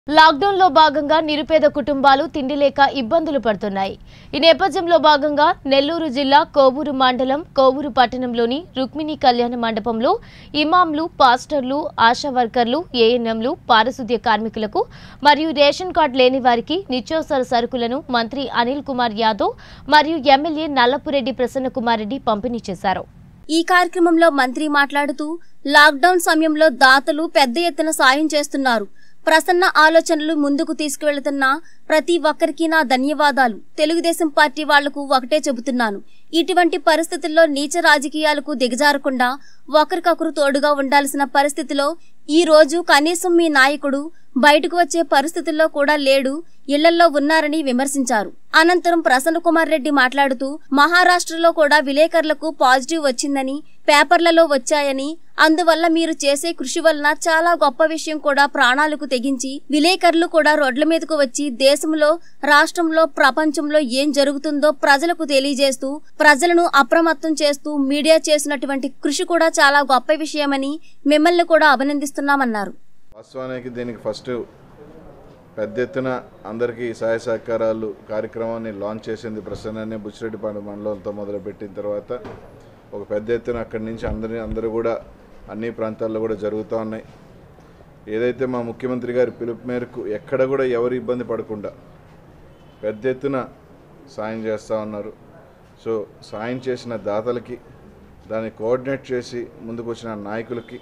lockdown లో భాగంగా నిరుపేద కుటుంబాలు తిండి లేక ఇబ్బందులు పడుతున్నాయి ఈ నేపథ్యంలో భాగంగా నెల్లూరు జిల్లా కోవూరు మండలం కోవూరు పట్టణంలోని రుక్మిణి కళ్యాణ మండపంలో ఇమాంలు పాస్టర్లు ఆశా వర్కర్లు ఏఎన్ఎంలు పారిశుద్ధ్య కార్మికులకు మరియు రేషన్ కార్డు లేని వారికి నిత్యావసర సరుకులను మంత్రి అనిల్ కుమార్ యాదవ్ మరియు ఎమ్మెల్యే నల్లపురెడ్డి ప్రసన్నకుమార్ రెడ్డి పంపిణీ చేశారు ఈ కార్యక్రమంలో మంత్రి మాట్లాడుతూ లాక్డౌన్ సమయంలో దాతలు పెద్ద ఎత్తున సాయం చేస్తున్నారు ప్రసన్న ఆలోచనలు ముందుకు తీసుకువెళుతున్న ప్రతి ఒక్కరికి నా ధన్యవాదాలు తెలుగుదేశం పార్టీ వాళ్లకు ఒకటే చెబుతున్నాను ఇటువంటి పరిస్థితుల్లో నీచ రాజకీయాలకు దిగజారకుండా ఒకరికొకరు తోడుగా ఉండాల్సిన పరిస్థితిలో ఈ రోజు కనీసం మీ నాయకుడు బయటకు వచ్చే పరిస్థితుల్లో కూడా లేడు ఇళ్లలో ఉన్నారని విమర్శించారు అనంతరం ప్రసన్న కుమార్ రెడ్డి మాట్లాడుతూ మహారాష్ట్రలో కూడా విలేకరులకు పాజిటివ్ వచ్చిందని పేపర్లలో వచ్చాయని అందువల్ల మీరు చేసే కృషి వలన చాలా గొప్ప విషయం కూడా ప్రాణాలకు తెగించి విలేకరులు కూడా రోడ్ల మీదకు వచ్చి దేశంలో రాష్ట్రంలో ప్రపంచంలో ఏం జరుగుతుందో ప్రజలకు తెలియజేస్తూ ప్రజలను అప్రమత్తం చేస్తూ మీడియా చేసినటువంటి కృషి కూడా చాలా గొప్ప విషయమని మిమ్మల్ని కూడా అభినందిస్తున్నామన్నారు వాస్తవానికి దీనికి ఫస్ట్ పెద్ద ఎత్తున అందరికీ సహాయ సహకారాలు కార్యక్రమాన్ని లాంచ్ చేసింది ప్రసన్ననే బుచ్చిరెడ్డిపాడు మండలంతో మొదలుపెట్టిన తర్వాత ఒక పెద్ద ఎత్తున అక్కడి నుంచి అందరి అందరూ కూడా అన్ని ప్రాంతాల్లో కూడా జరుగుతూ ఉన్నాయి ఏదైతే మా ముఖ్యమంత్రి గారి పిలుపు మేరకు ఎక్కడ కూడా ఎవరు ఇబ్బంది పడకుండా పెద్ద ఎత్తున సాయం చేస్తూ ఉన్నారు సో సాయం చేసిన దాతలకి దాన్ని కోఆర్డినేట్ చేసి ముందుకు వచ్చిన నాయకులకి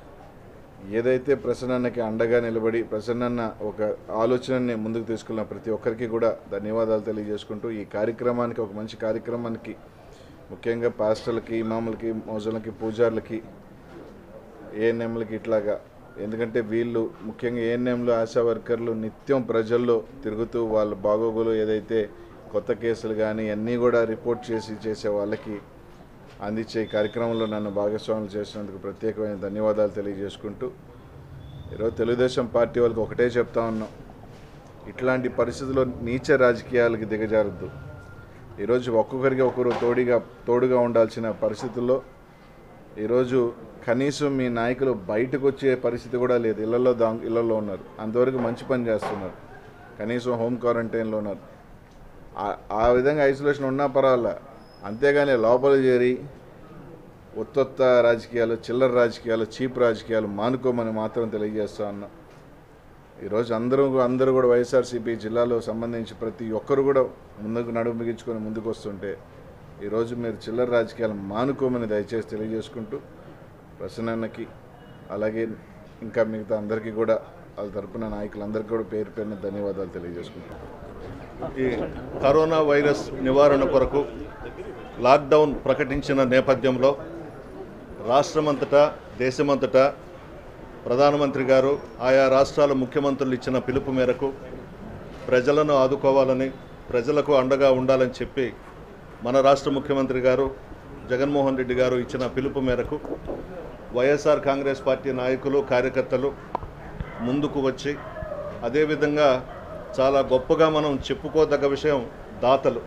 ఏదైతే ప్రసన్నకి అండగా నిలబడి ప్రసన్న ఒక ఆలోచనని ముందుకు తీసుకున్న ప్రతి ఒక్కరికి కూడా ధన్యవాదాలు తెలియజేసుకుంటూ ఈ కార్యక్రమానికి ఒక మంచి కార్యక్రమానికి ముఖ్యంగా పాస్టర్లకి ఇమాములకి మోజులకి పూజార్లకి ఏఎన్ఎంలకి ఇట్లాగా ఎందుకంటే వీళ్ళు ముఖ్యంగా ఏఎన్ఎంలు ఆశా వర్కర్లు నిత్యం ప్రజల్లో తిరుగుతూ వాళ్ళ బాగోగులు ఏదైతే కొత్త కేసులు కానీ అన్నీ కూడా రిపోర్ట్ చేసి చేసే వాళ్ళకి అందించే ఈ కార్యక్రమంలో నన్ను భాగస్వాములు చేసినందుకు ప్రత్యేకమైన ధన్యవాదాలు తెలియజేసుకుంటూ ఈరోజు తెలుగుదేశం పార్టీ వాళ్ళకి ఒకటే చెప్తా ఉన్నాం ఇట్లాంటి పరిస్థితుల్లో నీచ రాజకీయాలకి దిగజారద్దు ఈరోజు ఒక్కొక్కరికి ఒకరు తోడిగా తోడుగా ఉండాల్సిన పరిస్థితుల్లో ఈరోజు కనీసం మీ నాయకులు బయటకు వచ్చే పరిస్థితి కూడా లేదు ఇళ్లలో దా ఇళ్లలో ఉన్నారు అంతవరకు మంచి పని చేస్తున్నారు కనీసం హోమ్ క్వారంటైన్లో ఉన్నారు ఆ- ఆ విధంగా ఐసోలేషన్ ఉన్నా పర్వాలా అంతేగాని లోపల చేరి ఉత్తొత్త రాజకీయాలు చిల్లర రాజకీయాలు చీప్ రాజకీయాలు మానుకోమని మాత్రం తెలియజేస్తా ఉన్నా ఈరోజు అందరూ అందరూ కూడా వైఎస్ఆర్సీపీ జిల్లాలో సంబంధించి ప్రతి ఒక్కరు కూడా ముందుకు నడుము బిగించుకొని ముందుకు వస్తుంటే ఈరోజు మీరు చిల్లర రాజకీయాలు మానుకోమని దయచేసి తెలియజేసుకుంటూ ప్రసన్నకి అలాగే ఇంకా మిగతా అందరికీ కూడా వాళ్ళ తరపున నాయకులందరికీ కూడా పేరు పేరున ధన్యవాదాలు తెలియజేసుకుంటాం ఈ కరోనా వైరస్ నివారణ కొరకు లాక్డౌన్ ప్రకటించిన నేపథ్యంలో రాష్ట్రమంతటా దేశమంతటా ప్రధానమంత్రి గారు ఆయా రాష్ట్రాల ముఖ్యమంత్రులు ఇచ్చిన పిలుపు మేరకు ప్రజలను ఆదుకోవాలని ప్రజలకు అండగా ఉండాలని చెప్పి మన రాష్ట్ర ముఖ్యమంత్రి గారు జగన్మోహన్ రెడ్డి గారు ఇచ్చిన పిలుపు మేరకు వైఎస్ఆర్ కాంగ్రెస్ పార్టీ నాయకులు కార్యకర్తలు ముందుకు వచ్చి అదేవిధంగా చాలా గొప్పగా మనం చెప్పుకోదగ్గ విషయం దాతలు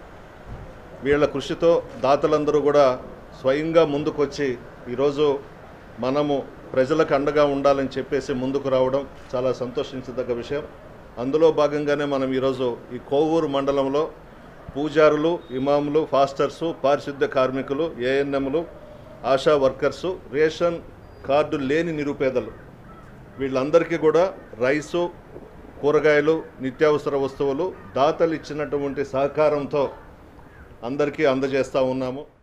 వీళ్ళ కృషితో దాతలందరూ కూడా స్వయంగా ముందుకొచ్చి ఈరోజు మనము ప్రజలకు అండగా ఉండాలని చెప్పేసి ముందుకు రావడం చాలా సంతోషించదగ్గ విషయం అందులో భాగంగానే మనం ఈరోజు ఈ కోవూరు మండలంలో పూజారులు ఇమాములు ఫాస్టర్సు పారిశుద్ధ్య కార్మికులు ఏఎన్ఎంలు ఆశా వర్కర్సు రేషన్ కార్డు లేని నిరుపేదలు వీళ్ళందరికీ కూడా రైసు కూరగాయలు నిత్యావసర వస్తువులు దాతలు ఇచ్చినటువంటి సహకారంతో అందరికీ అందజేస్తూ ఉన్నాము